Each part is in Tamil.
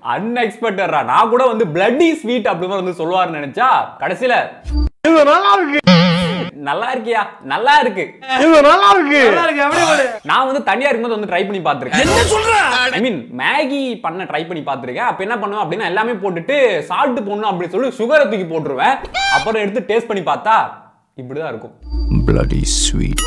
அன்எக்ஸ்பெக்டடா நான் கூட வந்து பிளட்டி ஸ்வீட் அப்படி மாதிரி வந்து சொல்லுவாருன்னு நினைச்சா கடைசியில இது நல்லா இருக்கு நல்லா இருக்கியா நல்லா இருக்கு இது நல்லா இருக்கு நான் வந்து தனியா இருக்கும்போது வந்து ட்ரை பண்ணி பார்த்திருக்கேன் என்ன சொல்ற ஐ மீன் மேகி பண்ண ட்ரை பண்ணி பார்த்திருக்கேன் அப்ப என்ன பண்ணுவேன் அப்படின்னா எல்லாமே போட்டுட்டு சால்ட் போடணும் அப்படின்னு சொல்லி சுகரை தூக்கி போட்டுருவேன் அப்புறம் எடுத்து டேஸ்ட் பண்ணி பார்த்தா இப்படிதான் இருக்கும் bloody sweet.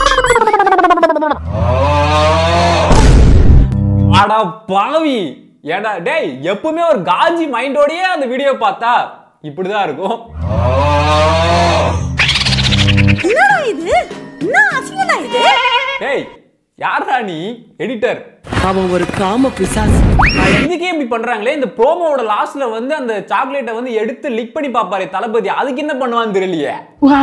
அடா பாவி ஏடா டேய் எப்பவுமே ஒரு காஜி மைண்டோடயே அந்த வீடியோ பார்த்தா இப்படிதான் இருக்கும் என்னடா இது என்ன அசிங்கடா இது டேய் யாரா நீ எடிட்டர் அவன் ஒரு காம பிசாசு இதுக்கே இப்படி பண்றாங்களே இந்த ப்ரோமோவோட லாஸ்ட்ல வந்து அந்த சாக்லேட்டை வந்து எடுத்து லிக் பண்ணி பாப்பாரு தளபதி அதுக்கு என்ன பண்ணுவான்னு தெரியலையே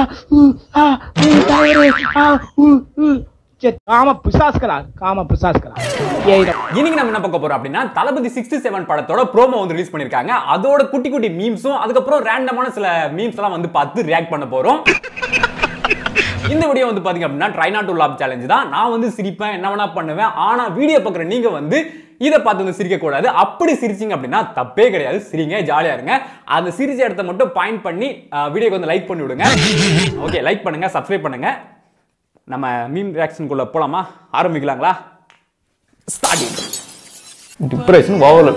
காம பிசாஸ்களா காம பிசாஸ்களா ஏயிடம் இன்னைக்கு நம்ம என்ன பார்க்க போறோம் அப்படின்னா தளபதி சிக்ஸ்டி செவன் படத்தோட ப்ரோமோ வந்து ரிலீஸ் பண்ணிருக்காங்க அதோட குட்டி குட்டி மீம்ஸும் அதுக்கப்புறம் ரேண்டமான சில மீம்ஸ் எல்லாம் வந்து பார்த்து ரியாக்ட் பண்ண போறோம் இந்த வீடியோ வந்து பாத்தீங்க அப்படின்னா try not to laugh challenge தான் நான் வந்து சிரிப்பேன் என்ன வேணா பண்ணுவேன் ஆனா வீடியோ பார்க்குற நீங்க வந்து இதை பார்த்து வந்து சிரிக்க கூடாது அப்படி சிரிச்சிங்க அப்படின்னா தப்பே கிடையாது சிரிங்க ஜாலியா இருங்க அந்த சிரிச்ச இடத்த மட்டும் பாயிண்ட் பண்ணி வீடியோக்கு வந்து லைக் பண்ணி விடுங்க ஓகே லைக் பண்ணுங்க சப்ஸ்கிரைப் பண்ணுங்க நம்ம மீம் ரியாக்ஷனுக்குள்ள போலாமா ஆரம்பிக்கலாங்களா ஸ்டார்டிங் டிப்ரெஷன் ஓவர்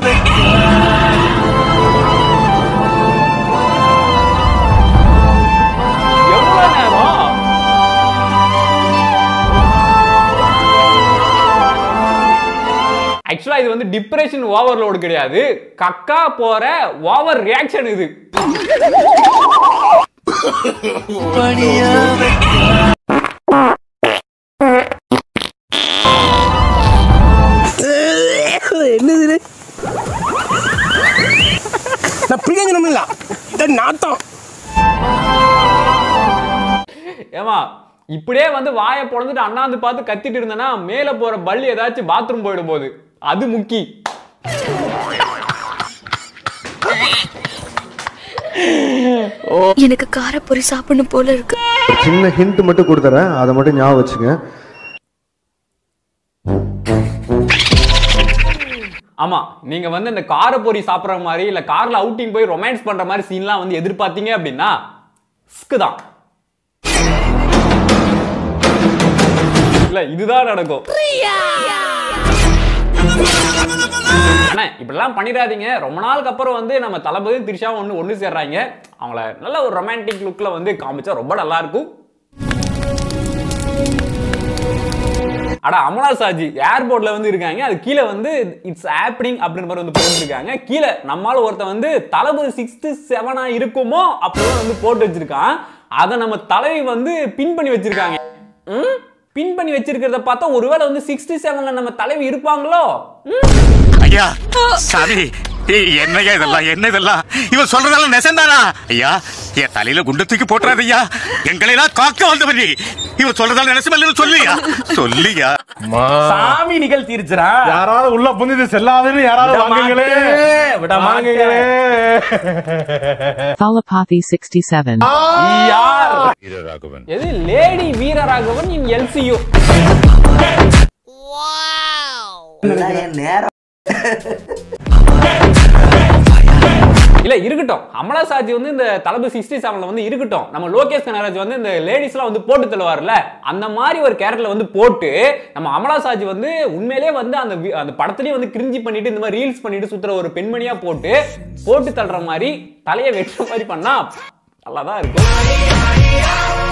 எவ்வளவு நேரம் ஆக்சுவலா இது வந்து டிப்ரெஷன் ஓவர்லோடு கிடையாது கக்கா போற ஓவர் ரியாக்ஷன் இது என்னது நான் பிரிகஞ்சனம் இல்ல இந்த நாட்டம் ஏமா இப்படியே வந்து வாயை பொழந்துட்டு அண்ணாந்து பார்த்து கத்திட்டு இருந்தேன்னா மேல போற பள்ளி ஏதாச்சும் பாத்ரூம் போயிடும் போது அது முக்கி எனக்கு காரப்பொரி சாப்பிடணும் போல இருக்கு சின்ன ஹிண்ட் மட்டும் கொடுத்துறேன் அதை மட்டும் ஞாபகம் வச்சுங்க ஆமா நீங்க வந்து இந்த கார பொரி சாப்பிடுற மாதிரி இல்ல கார்ல அவுட்டிங் போய் ரொமான்ஸ் பண்ற மாதிரி சீன்லாம் வந்து எதிர்பார்த்தீங்க அப்படின்னா ஸ்க்கு தான் இல்ல இதுதான் நடக்கும் அண்ணா இப்படிலாம் பண்ணிடாதீங்க ரொம்ப நாளுக்கு அப்புறம் வந்து நம்ம தளபதி திரிஷாவும் ஒன்று ஒன்று சேர்றாங்க அவங்கள நல்ல ஒரு ரொமான்டிக் லுக்ல வந்து காமிச்சா ரொம்ப நல்லா இருக்கும் அட அமலா சாஜி ஏர்போர்ட்ல வந்து இருக்காங்க அது கீழே வந்து இட்ஸ் ஹேப்பனிங் அப்படின்ற மாதிரி வந்து போட்டுருக்காங்க கீழே நம்மால ஒருத்தன் வந்து தளபதி சிக்ஸ்த்து செவனா இருக்குமோ அப்படின்னு வந்து போட்டு வச்சிருக்கான் அதை நம்ம தலைவி வந்து பின் பண்ணி வச்சிருக்காங்க ம்? பின் பண்ணி வச்சிருக்கிறத பார்த்தா ஒருவேளை வந்து சிக்ஸ்டி செவன்ல நம்ம தலைவி இருப்பாங்களோ ம்? ஐயா சாமி ஏய், என்னய்யா இதெல்லாம் என்ன இதெல்லாம் இவன் சொல்றதெல்லாம் நெசந்தானா ஐயா என் தலையில குண்டு தூக்கி போட்டுறாது ஐயா எங்களை எல்லாம் காக்க வந்தவன் நீ இவன் சொல்றதால நெசமில்லைன்னு சொல்லியா சொல்லியா சாமி நிகழ்த்திருச்சுரா யாராவது உள்ள புந்திது செல்லாதுன்னு யாராவது வாங்குங்களே விட வாங்குங்களே Thalapathy 67. யார் எது லேடி வீரராகவன் இன் எல்சியூ இல்ல இருக்கட்டும் அமலா சாஜி வந்து இந்த தளபதி சிக்ஸ்டி செவன்ல வந்து இருக்கட்டும் நம்ம லோகேஷ் கனராஜ் வந்து இந்த லேடிஸ் எல்லாம் வந்து போட்டு தள்ளுவார்ல அந்த மாதிரி ஒரு கேரக்டர்ல வந்து போட்டு நம்ம அமலா சாஜி வந்து உண்மையிலேயே வந்து அந்த வி- அந்த படத்துலயே வந்து கிரிஞ்சி பண்ணிட்டு இந்த மாதிரி ரீல்ஸ் பண்ணிட்டு சுத்துற ஒரு பெண்மணியா போட்டு போட்டு தள்ளுற மாதிரி தலையை வெட்டுற மாதிரி பண்ணா நல்லாதான் இருக்கும்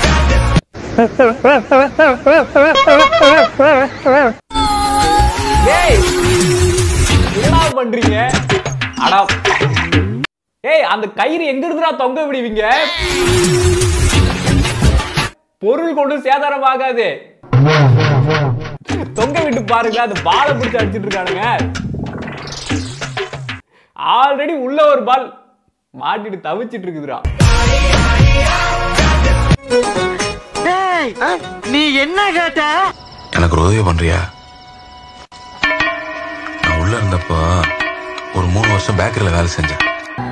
ஏய் என்ன பண்றீங்க அடா ஏய் அந்த கயிறு எங்க இருந்துடா தொங்க விடுவீங்க பொருள் கொண்டு சேதாரம் ஆகாது தொங்க விட்டு பாருங்க அந்த பாலை பிடிச்சு அடிச்சிட்டு இருக்கானுங்க ஆல்ரெடி உள்ள ஒரு பால் மாட்டிட்டு தவிச்சிட்டு இருக்குதுடா எனக்கு ஒரு உதவி பண்றியா நான் உள்ள இருந்தப்போ ஒரு மூணு வருஷம் பேக்கரியில் வேலை செஞ்சேன்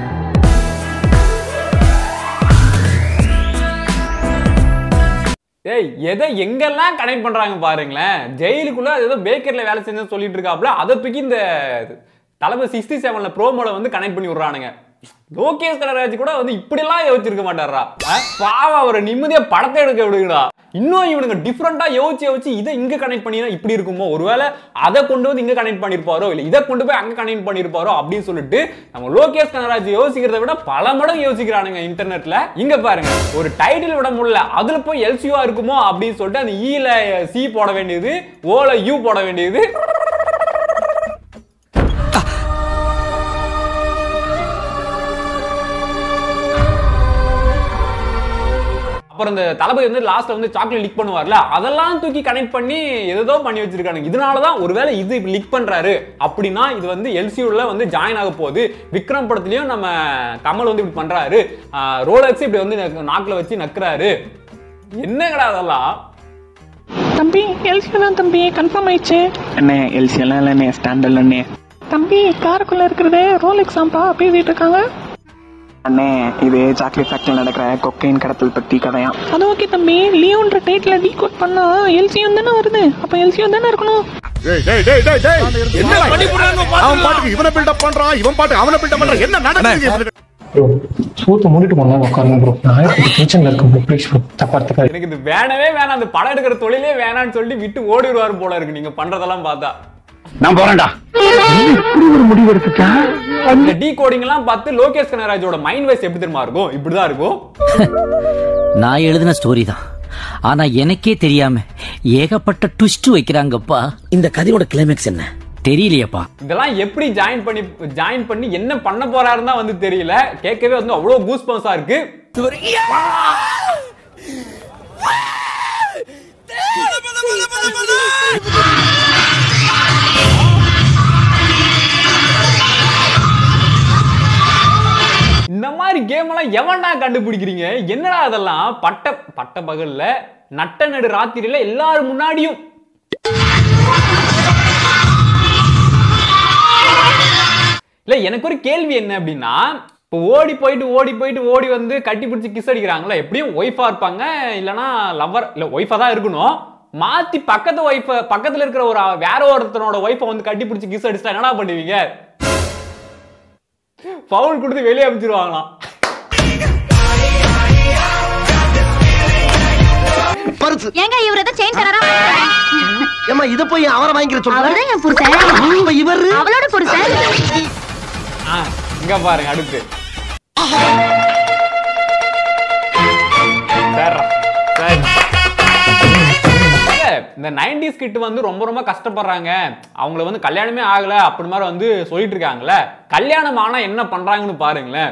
ஏய் எதை எங்கெல்லாம் கனெக்ட் பண்றாங்க பாருங்களேன் ஜெயிலுக்குள்ள ஏதோ பேக்கரியில் வேலை செஞ்சு சொல்லிட்டு இருக்காப்ல அதை தூக்கி இந்த தளபதி சிக்ஸ்டி செவன்ல ப்ரோமோல வந்து கனெக்ட் பண்ணி விடுறானுங்க லோகேஷ் கனகராஜ் கூட வந்து இப்படிலாம் யோசிச்சிருக்க மாட்டாரா பாவம் அவரை நிம்மதியா படத்தை எடுக்க விடுங்கடா இன்னும் இவனுங்க டிஃப்ரெண்டா யோசிச்சு யோசிச்சு இதை இங்க கனெக்ட் பண்ணினா இப்படி இருக்குமோ ஒருவேளை அதை கொண்டு வந்து இங்க கனெக்ட் பண்ணிருப்பாரோ இல்ல இதை கொண்டு போய் அங்க கனெக்ட் பண்ணிருப்பாரோ அப்படின்னு சொல்லிட்டு நம்ம லோகேஷ் கனகராஜ் யோசிக்கிறத விட பல மடங்கு யோசிக்கிறானுங்க இன்டர்நெட்ல இங்க பாருங்க ஒரு டைட்டில் விட முடியல அதுல போய் எல்சியூவா இருக்குமோ அப்படின்னு சொல்லிட்டு அந்த ஈல சி போட வேண்டியது ஓல யூ போட வேண்டியது அப்புறம் இந்த தளபதி வந்து லாஸ்ட்ல வந்து சாக்லேட் லீக் பண்ணுவார்ல அதெல்லாம் தூக்கி கனெக்ட் பண்ணி ஏதோ பண்ணி வச்சிருக்கானுங்க இதனால தான் ஒருவேளை இது லீக் பண்றாரு அப்படின்னா இது வந்து எல்சியூல வந்து ஜாயின் ஆக போகுது விக்ரம் படத்துலயும் நம்ம கமல் வந்து இப்படி பண்றாரு ரோலக்ஸ் இப்படி வந்து நக்கு- நாக்குல வச்சு நக்குறாரு என்னங்கடா அதெல்லாம் தம்பி எல்சி தான் தம்பி கன்ஃபார்ம் ஆயிடுச்சு அண்ணே எல்சி எல்லாம் இல்லைண்ணே ஸ்டாண்டர்ட் அண்ணே தம்பி காருக்குள்ள இருக்கிறது ரோல் எக்ஸாம்பா பேசிட்டு இருக்காங்க அண்ணே இது சாக்லேட் ஃபேக்டரியில் நடக்கிற கொக்கைன் கடத்தல் பத்தி கதையா அது ஓகே தம்பி லியோன்ற டைட்டில் டீ கோட் பண்ணா எல்சியும் தானே வருது அப்ப எல்சியும் தானே இருக்கணும் அவன் பாட்டுக்கு இவனை பில்டப் பண்றான் இவன் பாட்டுக்கு அவனை பில்டப் பண்றான் என்ன நடக்குது ப்ரோ சூத்து மூடிட்டு போனா உட்காருங்க ப்ரோ நான் ஆயிரத்தி டென்ஷன்ல இருக்கேன் ப்ரோ ப்ளீஸ் ப்ரோ தப்பா எடுத்துக்காது எனக்கு இது வேணவே வேணாம் அந்த படம் எடுக்கிற தொழிலே வேணாம்னு சொல்லிட்டு விட்டு ஓடிடுவாரு போல இருக்கு நீங்க பண்றதெல்லாம் பார்த்தா நான் போறேன்டா இந்த டீ கோடிங் எல்லாம் பார்த்து லோகேஷ் கனகராஜோட மைண்ட் வைஸ் எப்படி தெரியுமா இருக்கும் இப்படிதான் இருக்கும் நான் எழுதின ஸ்டோரி தான் ஆனா எனக்கே தெரியாம ஏகப்பட்ட ட்விஸ்ட் வைக்கிறாங்கப்பா இந்த கதையோட கிளைமேக்ஸ் என்ன தெரியலையப்பா இதெல்லாம் எப்படி ஜாயின் பண்ணி ஜாயின் பண்ணி என்ன பண்ண போறாருன்னு தான் வந்து தெரியல கேட்கவே வந்து அவ்வளவு கூஸ் பம்ஸா இருக்கு இந்த மாதிரி கேம் எல்லாம் எவன்டா கண்டுபிடிக்கிறீங்க என்னடா அதெல்லாம் பட்ட பட்ட பகல்ல நட்ட நடு ராத்திரியில எல்லாரும் முன்னாடியும் இல்ல எனக்கு ஒரு கேள்வி என்ன அப்படின்னா இப்போ ஓடி போயிட்டு ஓடி போயிட்டு ஓடி வந்து கட்டி பிடிச்சி கிஸ் அடிக்கிறாங்களா எப்படியும் ஒய்ஃபா இருப்பாங்க இல்லனா லவ்வர் இல்ல ஒய்ஃபா தான் இருக்கணும் மாத்தி பக்கத்து ஒய்ஃப பக்கத்துல இருக்கிற ஒரு வேற ஒருத்தனோட ஒய்ஃபை வந்து கட்டி பிடிச்சி கிஸ் அடிச்சா என்னடா பண்ணுவீங்க ஃபவுல் கொடுத்து வெளியே அனுப்பிச்சிருவாங்களாம் ஏங்க இவர் ஏதோ செயின் தராரா ஏமா இத போய் அவரை வாங்கிக்கிற அவர்தான் என் புருஷன் இவர் அவளோட புருஷன் ஆ, இங்க பாருங்க அடுத்து சேர்றா, சரி. இல்ல, இந்த நைன்டிஸ் கிட் வந்து ரொம்ப ரொம்ப கஷ்டப்படுறாங்க அவங்கள வந்து கல்யாணமே ஆகல அப்படி மாதிரி வந்து சொல்லிட்டு இருக்காங்கல்ல கல்யாணம் ஆனா என்ன பண்றாங்கன்னு பாருங்களேன்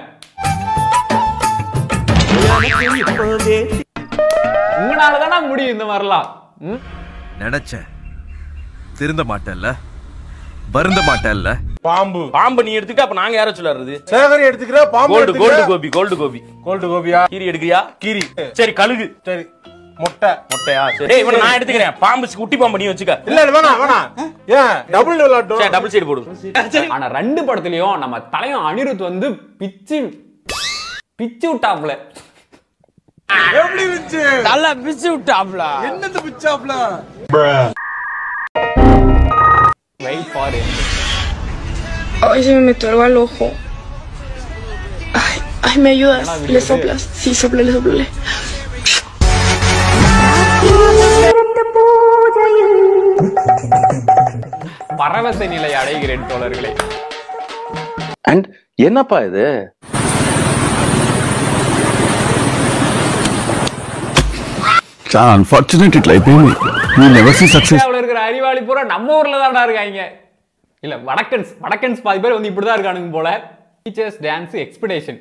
உங்களால தானே முடியும் இந்த மாதிரிலாம் ம்? நினைச்சேன் திருந்த மாட்டேன்ல வருந்த மாட்டேன்ல பாம்பு பாம்பு நீ எடுத்துக்கிட்ட அப்ப நாங்க யார சொல்லுறது சேகரி எடுத்துக்கிற பாம்பு கோல்டு கோல்டு எடுத்துக்கிற கோபி கோல்டு கோபி கோல்டு கோபியா கீரி எடுக்கிறியா கீரி சரி கழுகு சரி முட்டை முட்டையா சரி டேய் இவனை நான் எடுத்துக்கிறேன் பாம்பு குட்டி பாம்பு நீ வச்சுக்க இல்ல இல்ல வேணாம் வேணாம் ஏன் டபுள் விளையாட்டும் சரி டபுள் சைடு போடு ஆனா ரெண்டு படத்துலயும் நம்ம தலைவன் அனிருத் வந்து பிச்சு பிச்சு விட்டாப்ல எப்படி இருந்துச்சு நல்லா பிச்சு விட்டாப்ல என்னது பிச்சாப்ல wait for Ay, se me metió algo al ojo. Ay, ay, ¿me ayudas? ¿Le soplas? Sí, soplale, soplale. பரவச நிலை அடைகிறேன் தோழர்களே அண்ட் என்னப்பா இது unfortunate it life you never see success இந்தியாவுல இருக்கிற அறிவாளி பூரா நம்ம ஊர்ல தான்டா இருக்காங்க இல்ல வடக்கன்ஸ் வடக்கன்ஸ் பாதி பேர் வந்து இப்படிதான் இருக்கானுங்க போல டீச்சர்ஸ் டான்ஸ் எக்ஸ்பெடிஷன்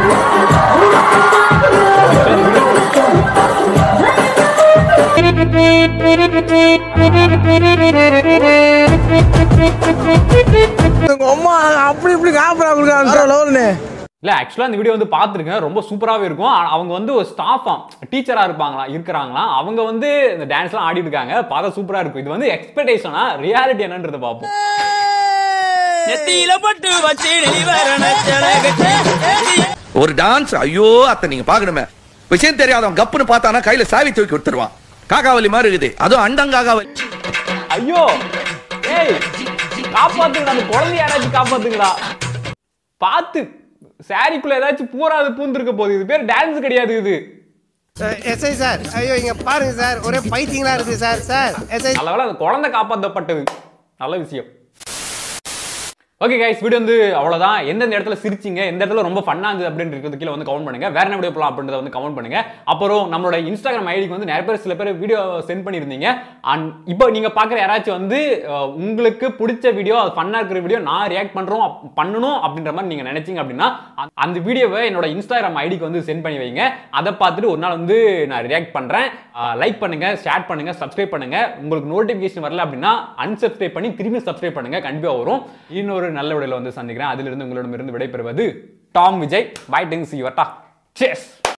அம்மா அப்படி இப்படி காப்பரா கொடுக்கான்னு இல்ல ஆக்சுவலா இந்த வீடியோ வந்து பார்த்துருக்கேன் ரொம்ப சூப்பராகவே இருக்கும் ஆனா, அவங்க வந்து ஒரு ஸ்டாஃபாம் டீச்சரா இருப்பாங்களா இருக்கிறாங்களாம் அவங்க வந்து இந்த டான்ஸ்லாம் ஆடிட்டு இருக்காங்க பார்த்தா சூப்பரா இருக்கும் இது வந்து எக்ஸ்பெக்டேஷனா ரியாலிட்டி என்னன்றதை பார்ப்போம் நெத்தியில பட்டு வச்சு நீ ஒரு டான்ஸ் ஐயோ அத்தை நீங்க பாக்கணுமே விஷயம் தெரியாதவன் கப்புன்னு பார்த்தானா கையில சாவி தூக்கி கொடுத்துருவான் காக்காவலி மாதிரி இருக்குது அதுவும் அண்டங்காகாவலி ஐயோ ஏய் காப்பாத்துங்கடா அந்த குழந்தைய யாராச்சும் காப்பாத்துங்கடா பார்த்து சாரிக்குள்ள ஏதாச்சும் பூராது பூந்துருக்க போகுது இது பேர் டான்ஸ் கிடையாது இது எஸ்ஐ சார் ஐயோ இங்க பாருங்க சார் ஒரே பைத்தியங்களா இருக்கு சார் சார் எஸ்ஐ நல்ல வேளை அந்த குழந்தை காப்பாற்றப்பட்டது நல்ல விஷயம் ஓகே கைஸ் வீடியோ வந்து அவ்வளவுதான் எந்தெந்த இடத்துல சிரிச்சிங்க எந்த இடத்துல ரொம்ப ஃபன்னா இருந்தது அப்படின்றது கீழே வந்து கமெண்ட் பண்ணுங்க வேற என்ன வீடியோ போலாம் அப்படின்றத வந்து கமெண்ட் பண்ணுங்க அப்புறம் நம்மளோட இன்ஸ்டாகிராம் ஐடிக்கு வந்து நிறைய பேர் சில பேர் வீடியோ சென்ட் பண்ணியிருந்தீங்க அண்ட் இப்போ நீங்க பார்க்குற யாராச்சும் வந்து அஹ், உங்களுக்கு பிடிச்ச வீடியோ அது ஃபன்னா இருக்கிற வீடியோ நான் ரியாக்ட் பண்றோம் அப்- பண்ணணும் அப்படின்ற மாதிரி நீங்க நினைச்சீங்க அப்படின்னா அந்த- அந்த வீடியோவை என்னோட இன்ஸ்டாகிராம் ஐடிக்கு வந்து சென்ட் பண்ணி வைங்க அதை பார்த்துட்டு ஒரு நாள் வந்து நான் ரியாக்ட் பண்றேன் லைக் பண்ணுங்க ஷேர் பண்ணுங்க சப்ஸ்கிரைப் பண்ணுங்க உங்களுக்கு நோட்டிஃபிகேஷன் வரல அப்படின்னா அன்சப்ஸ்கிரைப் பண்ணி திரும்பி சப்ஸ்கிரைப் பண்ணுங்க கண்டிப்பா வரும் இன்னொரு நல்ல விடையில வந்து சந்திக்கிறேன் அதிலிருந்து உங்களிடமிருந்து விடைபெறுவது டாம் விஜய் பை டெங்ஸ் யுவர்டா சேஸ்